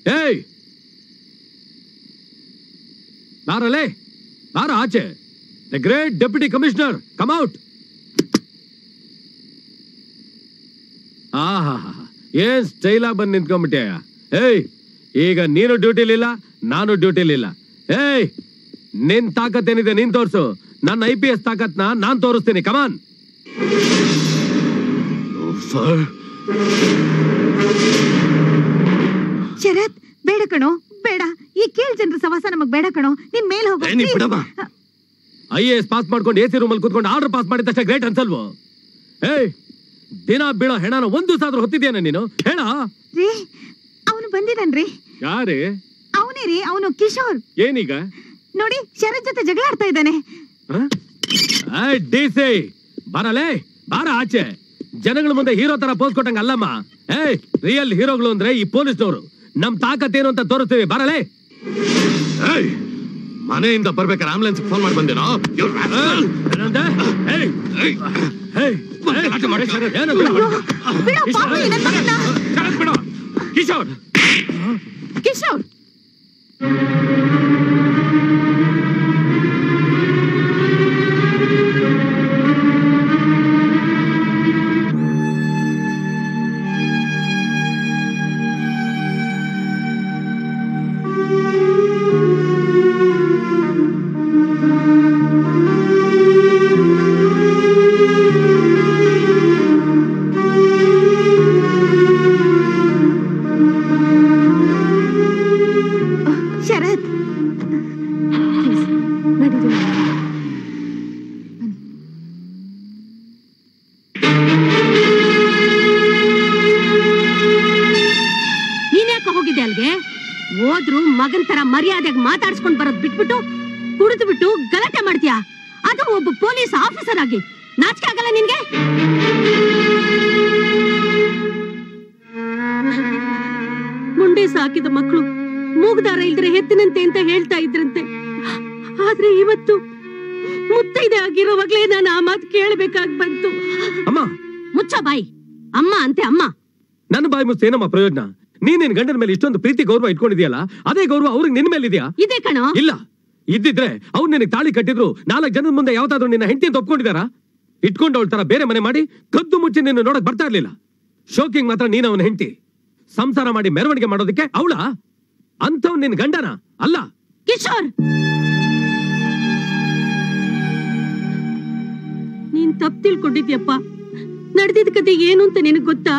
ಏಯ್ ಬಾರಲೇ ಬಾರ ಆಚೆ the great deputy commissioner come out ಆಹಾ ಏನ್ ಸ್ಟೈಲ್ ಆಗಿ ಬಂದು ನಿಂತ್ಕೊಂಡ್ಬಿಟ್ಯಾಯ ಏಯ್ ಈಗ ನೀನು ಡ್ಯೂಟಿಲಿಲ್ಲ ನಾನು ಡ್ಯೂಟಿಲಿಲ್ಲ ಏಯ್ ನಿನ್ ತಾಕತ್ ಏನಿದೆ ನೀನ್ ತೋರ್ಸು ನನ್ನ ಐ ಪಿ ಎಸ್ ತಾಕತ್ನ ನಾನ್ ತೋರಿಸ್ತೀನಿ ಕಮಾನ್ ಶರತ್ ಬೇಡ ಕಣೋ ಬೇಡ ಈ ಕೇಳ್ ಜನರ ಸವಾಸ ನಮಗ್ ಬೇಡ ಕಣೋ ನಿನ್ ಮೇಲ್ ಹೋಗೋ ಏ, ನೀನ್ please. ಬಿಡಮ್ಮ. ಐ ಎ ಎಸ್ ಪಾಸ್ ಮಾಡ್ಕೊಂಡು ಎ ಸಿ ರೂಮಲ್ಲಿ ಕೂತ್ಕೊಂಡು ಆರ್ಡರ್ ಪಾಸ್ ಮಾಡಿದ ತಕ್ಷಣ ಗ್ರೇಟ್ ಅನ್ಸಲ್ವೋ ಏಯ್ ದಿನ ಬೀಳೋ ಹೆಣನ ಒಂದು ಸಾದ್ರ ಹೊತ್ತಿದ್ಯಾನ ನೀನು ಹೇಳ ರೀ ಅವನು ಬಂದಿದನ್ರಿ ಯಾರೇ ಅವನೇ ರೀ ಅವನು ಕಿಶೋರ್ ಏನೀಗ ನೋಡಿ ಶರತ್ ಜೊತೆ ಜಗಳ ಆಡ್ತಾ ಇದ್ದಾನೆ ಡಿ ಸಿ ಬರಲೇ ಬಾರ ಆಚೆ ಜನಗಳ ಮುಂದೆ ಹೀರೋ ತರ ಪೋಸ್ ಕೊಟ್ಟಂಗ ಅಲ್ಲಮ್ಮ ಏಯ್ ರಿಯಲ್ ಹೀರೋಗಳು ಅಂದ್ರೆ ಈ ಪೊಲೀಸ್ನವರು ನಮ್ ತಾಕತ್ತೇನು ಅಂತ ತೋರಿಸ್ತೀವಿ ಬರಲೇ ಏಯ್, ಮನೆಯಿಂದ ಬರ್ಬೇಕಾದ್ರೆ ಆಂಬುಲೆನ್ಸ್ ಫೋನ್ ಮಾಡಿ ಬಂದೇನೋ You rascal. ಏನಂದೆ? ಏಯ್, ಏಯ್, ಏಯ್, ಮತ್ತೆ ಏಯ್, ಗಲಾಟೆ ಮಾಡ್ತೀಯ? ಏನು? ಅಯ್ಯೋ, ಬಿಡೋ ಪಾಪಿ ನನ್ ಮಗನ್ನ. ಶರತ್ ಬಿಡು. ಕಿಶೋರ್ ಕಿಶೋರ್ ಶರತ್ Please, ನಡೀರಿ. ನೀನ್ಯಾಕ ಹೋಗಿದ್ದೆ ಅಲ್ಗೆ ಹೋದ್ರು ಮಗನ್ ತರ ಮರ್ಯಾದೆಗೆ ಮಾತಾಡ್ಸ್ಕೊಂಡ್ ಬರೋದ್ ಬಿಟ್ಬಿಟ್ಟು ಕುಡಿದು ಬಿಟ್ಟು ಗಲಾಟೆ ಮಾಡ್ತೀಯಾ ಅದು ಒಬ್ಬ ಪೊಲೀಸ್ ಆಫೀಸರ್ ಆಗಿ ನಾಚಿಕೆ ಆಗಲ್ಲ ನಿನ್ಗೆ ಮುಂಡೆ ಸಾಕಿದ ಮಕ್ಕಳು ಮೂಗ್ದಾರ ಇಲ್ದ್ರೆ ಹೆತ್ತಿನಂತೆ ಅಂತ ಹೇಳ್ತಾ ಇದ್ರಂತೆ ಆದ್ರೆ ಇವತ್ತು ಮುತ್ತೈದೆ ಆಗಿರೋವಾಗ್ಲೇ ನಾನು ಆ ಮಾತು ಕೇಳ್ಬೇಕಾಗ್ ಬಂತು ಅಮ್ಮ ಮುಚ್ಚ ಬಾಯಿ ಅಮ್ಮ ಅಂತೆ ಅಮ್ಮ ನನ್ನ ಬಾಯಿ ಮುಚ್ಚ ಏನಮ್ಮ ಪ್ರಯೋಜನ ನೀನ್ ನಿನ್ ಗಂಡನ ಮೇಲೆ ಇಷ್ಟೊಂದು ಪ್ರೀತಿ ಗೌರವ ಇಟ್ಕೊಂಡಿದ್ಯಲ್ಲ ಅದೇ ಗೌರವ ಅವ್ರಿಗೆ ನಿನ್ ಮೇಲೆ ಇದೆಯಾ ಇದೇ ಕಣೋ ಇಲ್ಲ ಇದ್ದಿದ್ರೆ ಅವ್ರು ನಿನಗೆ ತಾಳಿ ಕಟ್ಟಿದ್ರು ನಾಲ್ಕು ಜನದ ಮುಂದೆ ಯಾವ್ದಾದ್ರು ನಿನ್ನ ಹೆಂಡತಿ ಅಂತ ಒಪ್ಕೊಂಡಿದಾರ ಇಟ್ಕೊಂಡು ಅವಳ ತರ ಬೇರೆ ಮನೆ ಮಾಡಿ ಕದ್ದು ಮುಚ್ಚಿ ನಿನ್ನ ನೋಡಕ್ ಬರ್ತಾ ಇರ್ಲಿಲ್ಲ ಶೋಕಿಂಗ್ ಮಾತ್ರ ನೀನ್ ಅವನ ಹೆಂಡತಿ ಸಂಸಾರ ಮಾಡಿ ಮೆರವಣಿಗೆ ಮಾಡೋದಕ್ಕೆ ಅವಳ ಅಂಥವ್ ನಿನ್ ಗಂಡನ ಅಲ್ಲ ಕಿಶೋರ್ ನೀನ್ ತಪ್ಪು ತಿಳ್ಕೊಂಡಿದ್ಯಪ್ಪ ನಡೆದಿದ್ದ ಕತೆ ಏನು ಅಂತ ನಿನಗ್ ಗೊತ್ತಾ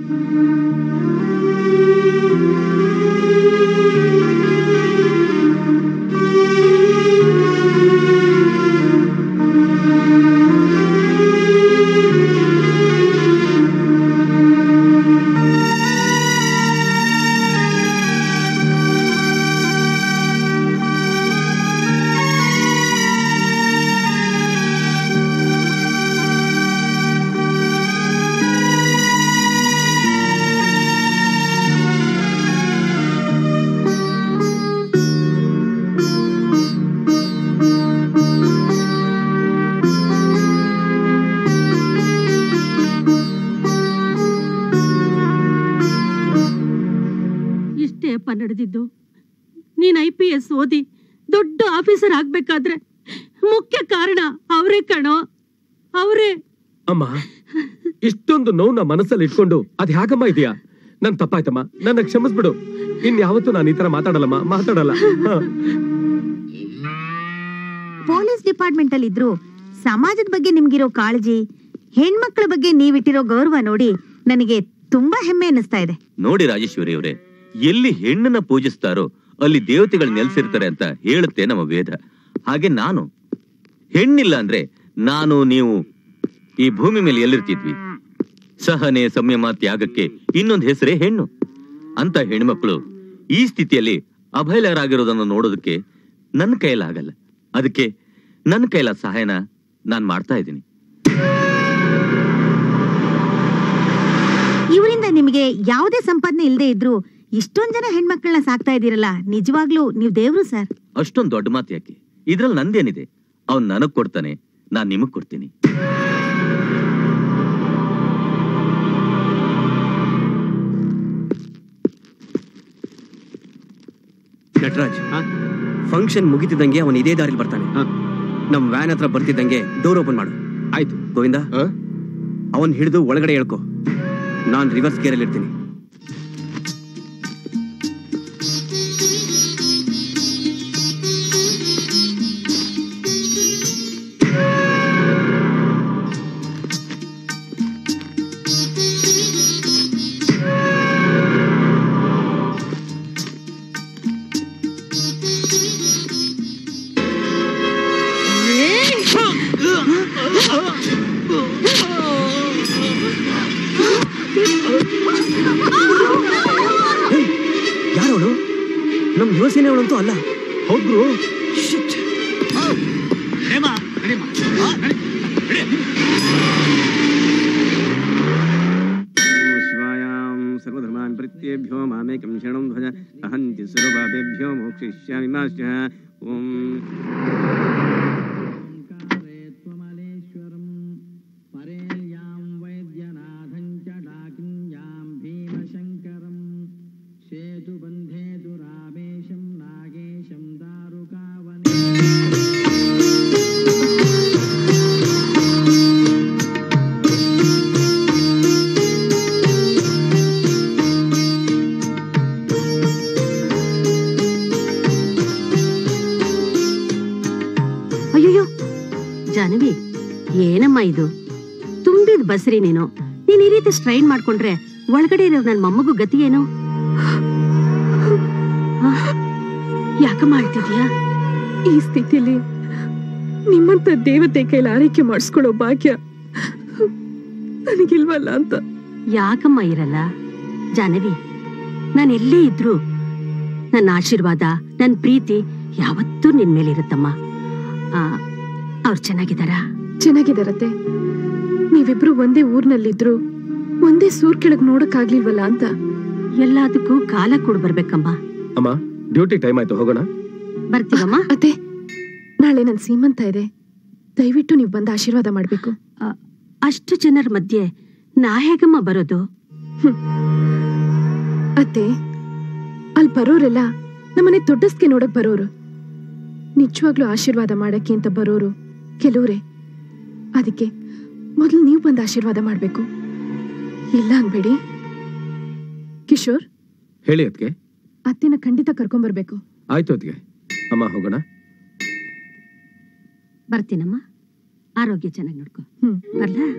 ಇಷ್ಟೇ ಅಪ್ಪ ನಡೆದಿದ್ದು ನೀನ್ ಐ ಪಿ ಎಸ್ ಓದಿ ದೊಡ್ಡ ಆಫೀಸರ್ ಆಗ್ಬೇಕಾದ್ರೆ ಮುಖ್ಯ ಕಾರಣ ಅವರೇ ಕಣೋ ಅವರೇ ಅಮ್ಮ ಇಷ್ಟೊಂದು ನೋವ್ನ ಮನಸ್ಸಲ್ಲಿ ಇಟ್ಕೊಂಡು ಅದ್ ಹೇಗಮ್ಮ ಇದೆಯಾ ನನ್ ತಪ್ಪಾಯ್ತಮ್ಮ ನನ್ನ ಕ್ಷಮಿಸ್ಬಿಡು ಇನ್ ಯಾವತ್ತೂ ನಾನು ಈ ತರ ಮಾತಾಡಲ್ಲಮ್ಮ ಮಾತಾಡಲ್ಲ ಹ. ಪೊಲೀಸ್ ಡಿಪಾರ್ಟ್ಮೆಂಟ್ ಅಲ್ಲಿ ಇದ್ರು ಸಮಾಜದ ಬಗ್ಗೆ ನಿಮ್ಗಿರೋ ಕಾಳಜಿ ಹೆಣ್ಮಕ್ಳ ಬಗ್ಗೆ ನೀವಿಟ್ಟಿರೋ ಗೌರವ ನೋಡಿ ನನಗೆ ತುಂಬಾ ಹೆಮ್ಮೆ ಅನ್ನಿಸ್ತಾ ಇದೆ ನೋಡಿ ರಾಜೇಶ್ವರಿ ಅವರೇ ಎಲ್ಲಿ ಹೆಣ್ಣನ್ನ ಪೂಜಿಸ್ತಾರೋ ಅಲ್ಲಿ ದೇವತೆಗಳು ನೆಲೆಸಿರ್ತಾರೆ ಅಂತ ಹೇಳುತ್ತೆ ನಮ್ಮ ವೇದ ಹಾಗೆ ನಾನು ಹೆಣ್ಣಿಲ್ಲ ಅಂದ್ರೆ ನಾನು ನೀವು ಈ ಭೂಮಿ ಮೇಲೆ ಎಲ್ಲಿರ್ತಿದ್ವಿ ಸಹನೆ ಸಂಯಮ ತ್ಯಾಗಕ್ಕೆ ಇನ್ನೊಂದು ಹೆಸರೇ ಹೆಣ್ಣು ಅಂತ ಹೆಣ್ಮಕ್ಳು ಈ ಸ್ಥಿತಿಯಲ್ಲಿ ಅಭಯಲರಾಗಿರೋದನ್ನು ನೋಡೋದಕ್ಕೆ ನನ್ನ ಕೈಲಾಗಲ್ಲ ಅದಕ್ಕೆ ನನ್ನ ಕೈಲ ಸಹಾಯನ ನಾನ್ ಮಾಡ್ತಾ ಇದ್ದೀನಿ ಇವರಿಂದ ನಿಮಗೆ ಯಾವುದೇ ಸಂಪಾದನೆ ಇಲ್ಲದೆ ಇದ್ರು ಇಷ್ಟೊಂದ್ ಜನ ಹೆಣ್ಮಕ್ಳನ್ನ ಸಾಕ್ತಾ ಇದೀರಲ್ಲ ನಿಜವಾಗ್ಲೂ ನೀವು ದೇವ್ರು ಸರ್ ಅಷ್ಟೊಂದು ದೊಡ್ಡ ಮಾತು ಯಾಕೆ ಇದ್ರಲ್ಲಿ ನಂದೇನಿದೆ ಅವ್ನ್ ನನಗ್ ಕೊಡ್ತಾನೆ ನಾನ್ ನಿಮಗ್ ಕೊಡ್ತೀನಿ ನಟರಾಜ್ ಫಂಕ್ಷನ್ ಮುಗಿತಿದ್ದಂಗೆ ಅವನು ಇದೇ ದಾರಿಲಿ ಬರ್ತಾನೆ ನಮ್ ವ್ಯಾನ್ ಹತ್ರ ಬರ್ತಿದ್ದಂಗೆ ಡೋರ್ ಓಪನ್ ಮಾಡು ಆಯ್ತು ಗೋವಿಂದ ಆ? ಅವನ್ ಹಿಡಿದು ಒಳಗಡೆ ಹೇಳ್ಕೊ ನಾನ್ ರಿವರ್ಸ್ ಗೇರಲ್ಲಿ ಇರ್ತೀನಿ ಯಾರವಳು ನಮ್ ಯುವ ಸೇನೆಯವಳಂತೂ ಅಲ್ಲ ಹೌದ್ರು ಶಿವಾಯಾಂ ಸರ್ವಧರ್ಮಾನ್ ಪ್ರತ್ಯೇಭ್ಯೋ ಮಾಮೇಕಂ ಶರಣಂ ಧ್ವಜ ಅಹಂತಿ ಸರ್ವಪಾಪೇಭ್ಯೋ ಮೋಕ್ಷಯಿಷ್ಯಾಮಿ ಮಾಶ್ಚ ಓಂ ಅಯ್ಯಯ್ಯೋ ಜಾನವಿ ಏನಮ್ಮ ಇದು ತುಂಬಿದ ಬಸ್ರಿ ನೀನು ನೀನ್ ಈ ರೀತಿ ಸ್ಟ್ರೈನ್ ಮಾಡ್ಕೊಂಡ್ರೆ ಒಳಗಡೆ ಇರೋ ನನ್ ಮೊಮ್ಮಗು ಗತಿ ಏನು ಆ, ಯಾಕಮ್ಮ ಅಳ್ತಿದ್ಯಾ ಈ ಸ್ಥಿತಿಲಿ ನಿಮ್ಮಂತ ದೇವತೆ ಕೈಲಿ ಆರೈಕೆ ಮಾಡಿಸ್ಕೊಳ್ಳೋ ಭಾಗ್ಯ ನನಗಿಲ್ವಲ್ಲ ಅಂತ ಯಾಕಮ್ಮ ಇರಲ್ಲ ಜಾನವಿ ನಾನು ಎಲ್ಲೇ ಇದ್ರು ನನ್ನ ಆಶೀರ್ವಾದ ನನ್ನ ಪ್ರೀತಿ ಯಾವತ್ತೂ ನಿನ್ ಮೇಲೆ ಇರುತ್ತಮ್ಮ ಆ, ಅವ್ರು ಚೆನ್ನಾಗಿದ್ದಾರಾ ಚೆನ್ನಾಗಿದಾರತ್ತೆ ನೀವಿಬ್ರು ಒಂದೇ ಊರ್ನಲ್ಲಿದ್ರು ಒಂದೇ ಸೂರ್ ಕೆಳಗ್ ನೋಡಕ್ಕಾಗ್ಲಿಲ್ವಲ್ಲ ಅಂತ ಎಲ್ಲದಕ್ಕೂ ಕಾಲ ಕೂಡ ಬರ್ಬೇಕಮ್ಮ ಅಮ್ಮ ಡ್ಯೂಟಿ ಟೈಮ್ ಆಯ್ತು ಹೋಗೋಣ ಬರ್ತೀವಮ್ಮ ಅತ್ತೆ ನಾಳೆ ನನ್ ಸೀಮಂತ ಇದೆ ದಯವಿಟ್ಟು ನೀವು ಬಂದ ಆಶೀರ್ವಾದ ಮಾಡ್ಬೇಕು ಆ, ಅಷ್ಟು ಜನರ ಮಧ್ಯೆ ನಾ ಹೇಗಮ್ಮ ಬರೋದು ಅತ್ತೆ ಅಲ್ಲಿ ಬರೋರೆಲ್ಲ ನಮ್ಮನೆ ದೊಡ್ಡಸ್ಗೆ ನೋಡಕ್ ಬರೋರು ನಿಜವಾಗ್ಲೂ ಆಶೀರ್ವಾದ ಮಾಡಕ್ಕೆ ಅಂತ ಬರೋರು ಕೆಲವ್ರೆ ಅದಕ್ಕೆ ಮೊದಲು ನೀವು ಬಂದು ಆಶೀರ್ವಾದ ಮಾಡ್ಬೇಕು ಇಲ್ಲ ಅನ್ಬೇಡಿ ಕಿಶೋರ್ ಹೇಳಿ ಅದಕ್ಕೆ ಅತ್ತೆನ ಖಂಡಿತ ಕರ್ಕೊಂಬರ್ಬೇಕು ಆಯ್ತು ಅದಕ್ಕೆ ಅಮ್ಮ ಹೋಗೋಣ ಬರ್ತೀನಮ್ಮ ಆರೋಗ್ಯ ಚೆನ್ನಾಗಿ ನೋಡ್ಕೊ ಹ್ಮ್ ಬರ್ಲಾ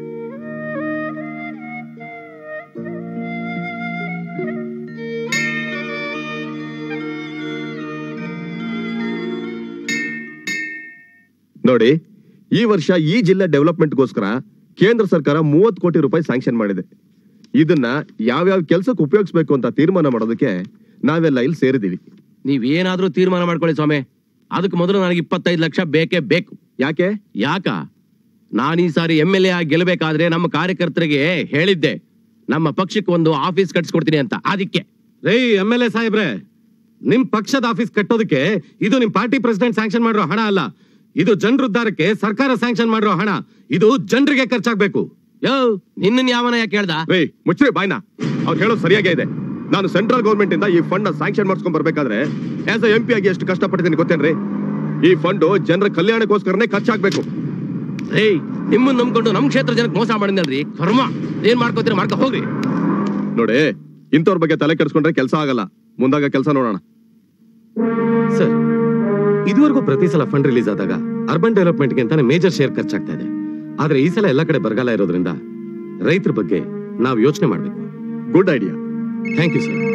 ನೋಡಿ ಈ ವರ್ಷ ಈ ಜಿಲ್ಲೆ ಡೆವಲಪ್ಮೆಂಟ್ಗೋಸ್ಕರ ಕೇಂದ್ರ ಸರ್ಕಾರ ಮೂವತ್ತು ಕೋಟಿ ರೂಪಾಯಿ ಸ್ಯಾಂಕ್ಷನ್ ಮಾಡಿದೆ ಇದನ್ನ ಯಾವ್ಯಾವ ಕೆಲ್ಸಕ್ಕೆ ಉಪಯೋಗಿಸ್ಬೇಕು ಅಂತ ತೀರ್ಮಾನ ಮಾಡೋದಕ್ಕೆ ನಾವೆಲ್ಲ ಇಲ್ಲಿ ಸೇರಿದೀವಿ ನೀವೇನಾದ್ರೂ ತೀರ್ಮಾನ ಮಾಡ್ಕೊಳ್ಳಿ ಸ್ವಾಮಿ ಅದಕ್ಕೆ ಮೊದಲು ನನಗೆ ಇಪ್ಪತ್ತೈದು ಲಕ್ಷ ಬೇಕೇ ಬೇಕು ಯಾಕೆ ಯಾಕ ನಾನು ಈ ಸಾರಿ ಎಂ ಎಲ್ ಎ ಆಗಿ ಗೆಲ್ಲಬೇಕಾದ್ರೆ ನಮ್ಮ ಕಾರ್ಯಕರ್ತರಿಗೆ ಹೇಳಿದ್ದೆ ನಮ್ಮ ಪಕ್ಷಕ್ಕೆ ಒಂದು ಆಫೀಸ್ ಕಟ್ಸ್ಕೊಡ್ತೀನಿ ಅಂತ ಅದಕ್ಕೆ ರೇ ಎಂ ಎಲ್ ಎ ಸಾಹೇಬ್ರೆ ನಿಮ್ ಪಕ್ಷದ ಆಫೀಸ್ ಕಟ್ಟೋದಕ್ಕೆ ಇದು ನಿಮ್ ಪಾರ್ಟಿ ಪ್ರೆಸಿಡೆಂಟ್ ಸ್ಯಾಂಕ್ಷನ್ ಮಾಡಿರೋ ಹಣ ಅಲ್ಲ ಇದು ಜನರ ಉದ್ಧಾರಕ್ಕೆ ಸರ್ಕಾರ ಸ್ಯಾಂಕ್ಷನ್ ಮಾಡಿರೋ ಹಣ ಇದು ಜನರಿಗೆ ಖರ್ಚಾಗ್ಬೇಕು ಯೋ ನಿನ್ನ ಯಾವನ ಯಾಕೆ ಹೇಳ್ದ ರೇ ಮುಚ್ಚ್ರಿ ಬಾಯ್ನ ಅವ್ರು ಹೇಳೋದು ಸರಿಯಾಗೇ ಇದೆ ನಾನು ಸೆಂಟ್ರಲ್ ಗೌರ್ಮೆಂಟ್ ಇಂದ ಈ ಫಂಡ್ ನ ಸ್ಯಾಂಕ್ಷನ್ ಮಾಡ್ಸ್ಕೊಂಡ್ ಬರ್ಬೇಕಾದ್ರೆ ಆಸ್ ಎಂ ಪಿ ಆಗಿ ಎಷ್ಟು ಕಷ್ಟಪಟ್ಟಿದ್ದೀನಿ ಗೊತ್ತೇನ್ರಿ ಈ ಫಂಡ್ ಜನರ ಕಲ್ಯಾಣಕ್ಕೋಸ್ಕರನೇ ಖರ್ಚಾಗ್ಬೇಕು ಏಯ್ ನಿಮ್ಮನ್ನ ನಂಬ್ಕೊಂಡು ನಮ್ ಕ್ಷೇತ್ರ ಜನಕ್ಕೆ ಮೋಸ ಮಾಡಿದ್ನಲ್ರಿ ಕರ್ಮ ಏನ್ ಮಾಡ್ಕೋತೀರ ಮಾಡ್ಕೊ ಹೋಗ್ರಿ ನೋಡಿ ಇಂಥವ್ರ ಬಗ್ಗೆ ತಲೆ ಕೆಡಿಸ್ಕೊಂಡ್ರೆ ಕೆಲಸ ಆಗಲ್ಲ ಮುಂದಾಗ ಕೆಲಸ ನೋಡೋಣ ಸರ್ ಇದುವರೆಗೂ ಪ್ರತಿ ಸಲ ಫಂಡ್ ರಿಲೀಸ್ ಆದಾಗ ಅರ್ಬನ್ ಡೆವಲಪ್ಮೆಂಟ್ಗೆ ಅಂತಾನೆ ಮೇಜರ್ ಶೇರ್ ಖರ್ಚಾಗ್ತಾ ಇದೆ ಆದ್ರೆ ಈ ಸಲ ಎಲ್ಲ ಕಡೆ ಬರಗಾಲ ಇರೋದ್ರಿಂದ ರೈತರ ಬಗ್ಗೆ ನಾವು ಯೋಚನೆ ಮಾಡ್ಬೇಕು good idea thank you sir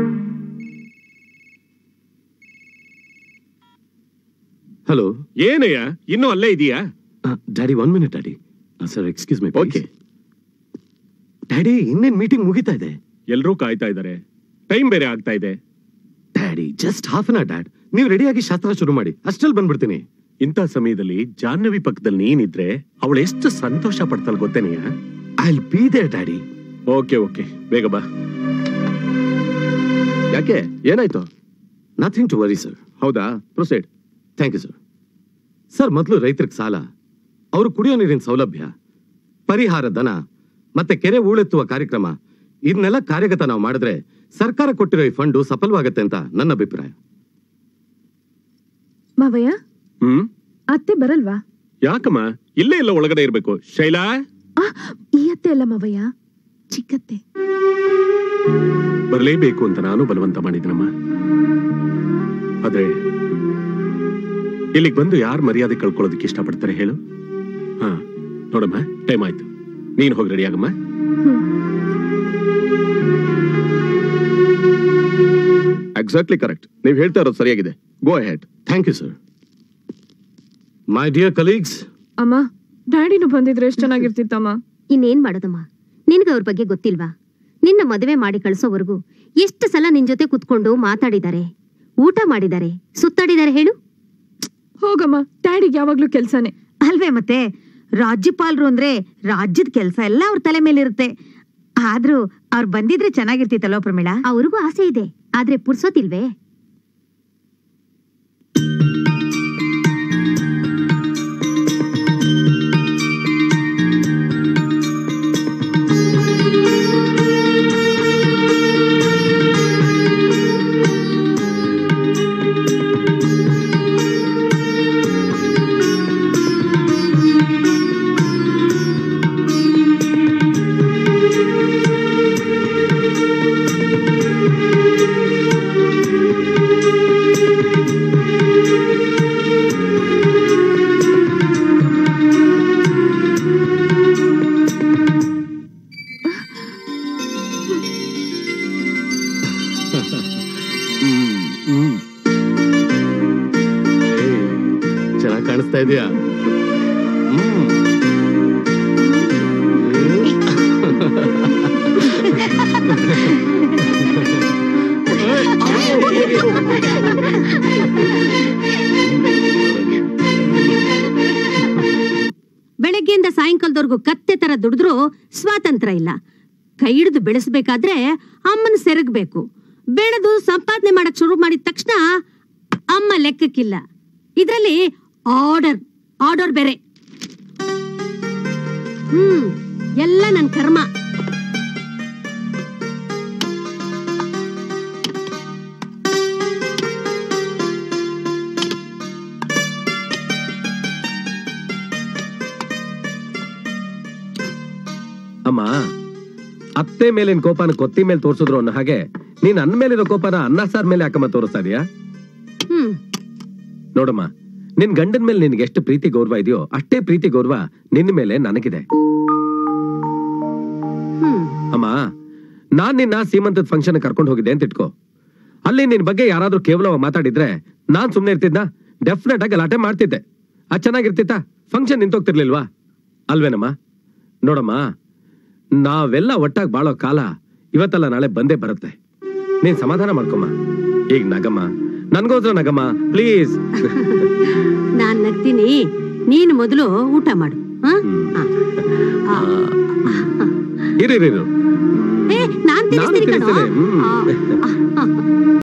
hello ಏನಯ್ಯ ಇನ್ನೂ ಅಲ್ಲೇ ಇದೆಯಾ daddy one minute daddy sir excuse my Okay. Daddy ಇನ್ನೇನ್ ಮೀಟಿಂಗ್ ಮುಗಿತಾ ಇದೆ ಎಲ್ರೂ ಕಾಯ್ತಾ ಇದ್ದಾರೆ ಟೈಮ್ ಬೇರೆ ಆಗ್ತಾ ಇದೆ daddy just half an hour dad ನೀವು ರೆಡಿಯಾಗಿ ಶಾಸ್ತ್ರ ಶುರು ಮಾಡಿ ಅಷ್ಟ್ರಲ್ಲಿ ಬಂದ್ಬಿಡ್ತೀನಿ ಇಂಥ ಸಮಯದಲ್ಲಿ ಜಾಹ್ನವಿ ಪಕ್ಕದಲ್ಲಿ ನೀನಿದ್ರೆ ಅವಳು ಎಷ್ಟು ಸಂತೋಷ ಪಡ್ತಾಳೆ ಗೊತ್ತೇನೆಯ I be there daddy okay okay ಬೇಗ ಬಾ ಯಾಕೆ ಏನಾಯ್ತು ನಥಿಂಗ್ ಟು ವರಿ ಸರ್ ಹೌದಾ proceed thank you sir sir ಮೊದಲು ರೈತರಿಗೆ ಸಾಲ ಅವರು ಕುಡಿಯೋ ನೀರಿನ ಸೌಲಭ್ಯ ಪರಿಹಾರ ಧನ ಮತ್ತೆ ಕೆರೆ ಹೂಳೆತ್ತುವ ಕಾರ್ಯಕ್ರಮ ಇದನ್ನೆಲ್ಲ ಕಾರ್ಯಗತ ನಾವು ಮಾಡಿದ್ರೆ ಸರ್ಕಾರ ಕೊಟ್ಟಿರೋ ಈ ಫಂಡು ಸಫಲವಾಗತ್ತೆ ಅಂತ ನನ್ನ ಅಭಿಪ್ರಾಯ ಮಾವಯ್ಯ ಹ್ಮ್ ಅತ್ತೆ ಬರಲ್ವಾ ಯಾಕಮ್ಮ ಇಲ್ಲೇ ಇಲ್ಲ ಒಳಗಡೆ ಇರ್ಬೇಕು ಶೈಲಾ ಆ, ಈ ಅತ್ತೆ ಅಲ್ಲ ಮಾವಯ್ಯ ಚಿಕ್ಕತ್ತೆ ಬರಲೇಬೇಕು ಅಂತ ನಾನು ಬಲವಂತ ಮಾಡಿದ್ನಮ್ಮ ಆದ್ರೆ ಇಲ್ಲಿಗೆ ಬಂದು ಯಾರು ಮರ್ಯಾದೆ ಕಳ್ಕೊಳ್ಳೋದಕ್ಕೆ ಇಷ್ಟಪಡ್ತಾರೆ ಹೇಳು ಹಾ ನೋಡಮ್ಮ ಟೈಮ್ ಆಯ್ತು ನೀನ್ ಹೋಗಿ ರೆಡಿ ಆಗಮ್ಮ ಎಕ್ಸಾಕ್ಟ್ಲಿ ಕರೆಕ್ಟ್ ನೀವು ಹೇಳ್ತಾ ಇರೋದು ಸರಿಯಾಗಿದೆ go ahead thank you sir my dear colleagues ಅಮ್ಮ ಡ್ಯಾಡಿನೂ ಬಂದಿದ್ರೆ ಎಷ್ಟು ಚೆನ್ನಾಗಿರ್ತಿತ್ತಮ್ಮ ಇನ್ನೇನ್ ಮಾಡೋದಮ್ಮ ನಿನ್ಗೆ ಅವ್ರ ಬಗ್ಗೆ ಗೊತ್ತಿಲ್ವಾ ನಿನ್ನ ಮದುವೆ ಮಾಡಿ ಕಳ್ಸೋವರೆಗೂ ಎಷ್ಟು ಸಲ ನಿನ್ ಜೊತೆ ಕುತ್ಕೊಂಡು ಮಾತಾಡಿದ್ದಾರೆ ಊಟ ಮಾಡಿದ್ದಾರೆ ಸುತ್ತಾಡಿದ್ದಾರೆ ಹೇಳು ಹೋಗಮ್ಮ ಡ್ಯಾಡಿಗೆ ಯಾವಾಗ್ಲೂ ಕೆಲ್ಸನೇ ಅಲ್ವೇ ಮತ್ತೆ ರಾಜ್ಯಪಾಲರು ಅಂದ್ರೆ ರಾಜ್ಯದ ಕೆಲಸ ಎಲ್ಲ ಅವ್ರ ತಲೆ ಮೇಲಿರುತ್ತೆ ಆದ್ರೂ ಅವ್ರು ಬಂದಿದ್ರೆ ಚೆನ್ನಾಗಿರ್ತಿತ್ತಲ್ವ ಪ್ರಮೀಳಾ ಅವ್ರಿಗೂ ಆಸೆ ಇದೆ ಆದ್ರೆ ಪುರ್ಸೋತಿಲ್ವೇ ಚೆನ್ನಾಗಿ ಕಾಣಿಸ್ತಾ ಇದೆಯಾ ಬೆಳಗ್ಗೆಯಿಂದ ಸಾಯಂಕಾಲದವರೆಗೂ ಕತ್ತೆ ತರ ದುಡಿದ್ರು ಸ್ವಾತಂತ್ರ್ಯ ಇಲ್ಲ ಕೈ ಹಿಡಿದು ಬೆಳೆಸ್ಬೇಕಾದ್ರೆ ಅಮ್ಮನ ಸೆರಗಬೇಕು ಬೆಳೆದು ಸಂಪಾದನೆ ಮಾಡಕ್ ಶುರು ಮಾಡಿದ ತಕ್ಷಣ ಅಮ್ಮ ಲೆಕ್ಕಕ್ಕಿಲ್ಲ ಇದರಲ್ಲಿ ಆರ್ಡರ್ ಆರ್ಡರ್ ಬೇರೆ ಹ್ಮ್ ಎಲ್ಲ ನನ್ ಕರ್ಮ ಅಮ್ಮ ಅತ್ತೆ ಮೇಲಿನ ಕೋಪನ ಕೊತ್ತಿ ಮೇಲೆ ತೋರ್ಸಿದ್ರು ಅನ್ನೋ ಹಾಗೆ ನೀನ್ ಅನ್ನ ಮೇಲಿರೋ ಕೋಪನ ಅನ್ನ ಸಾರ್ ಮೇಲೆ ಯಾಕಮ್ಮ ತೋರಿಸ್ತಾ ಇದೀಯಾ ಹ್ಮ್ ನೋಡಮ್ಮ ನಿನ್ ಗಂಡನ ಮೇಲೆ ನಿನ್ಗೆ ಎಷ್ಟು ಪ್ರೀತಿ ಗೌರವ ಇದೆಯೋ ಅಷ್ಟೇ ಪ್ರೀತಿ ಗೌರವ ನಿನ್ನ ಮೇಲೆ ನನಗಿದೆ ಹ್ಮ್ ಅಮ್ಮ ನಾನ್ ನಿನ್ನ ಸೀಮಂತದ ಫಂಕ್ಷನ್ ಕರ್ಕೊಂಡು ಹೋಗಿದ್ದೆ ಅಂತ ಇಟ್ಕೋ ಅಲ್ಲಿ ನಿನ್ ಬಗ್ಗೆ ಯಾರಾದ್ರೂ ಕೇವಲವಾಗಿ ಮಾತಾಡಿದ್ರೆ ನಾನ್ ಸುಮ್ನೆ ಇರ್ತಿದ್ನ ಡೆಫಿನೆಟ್ ಆಗಿ ಗಲಾಟೆ ಮಾಡ್ತಿದ್ದೆ ಅದ್ ಚೆನ್ನಾಗಿರ್ತಿತ್ತ ಫಂಕ್ಷನ್ ನಿಂತೋಗ್ತಿರ್ಲಿಲ್ವಾ ಅಲ್ವೇನಮ್ಮ ನೋಡಮ್ಮ ನಾವೆಲ್ಲ ಒಟ್ಟಾಗಿ ಬಾಳೋ ಕಾಲ ಇವತ್ತಲ್ಲ ನಾಳೆ ಬಂದೇ ಬರುತ್ತೆ ನೀನ್ ಸಮಾಧಾನ ಮಾಡ್ಕೊಮ್ಮ ಈಗ ನಗಮ್ಮ ನನ್ಗೋಸ್ಕರ ನಗಮ್ಮ ಪ್ಲೀಸ್ ನಾನ್ ನಗ್ತೀನಿ ನೀನು ಮೊದಲು ಊಟ ಮಾಡು ಹ? ಆ. ಆ. ಇರು ಇರು, ಇರು ಏ ನಾನ್ ನಾನು ತಿನ್ನಿಸ್ತೀನಿ ಕಣೋ. ತಿನ್ನಿಸ್ತೇನೆ, ಹ್ಮ್. ಆ.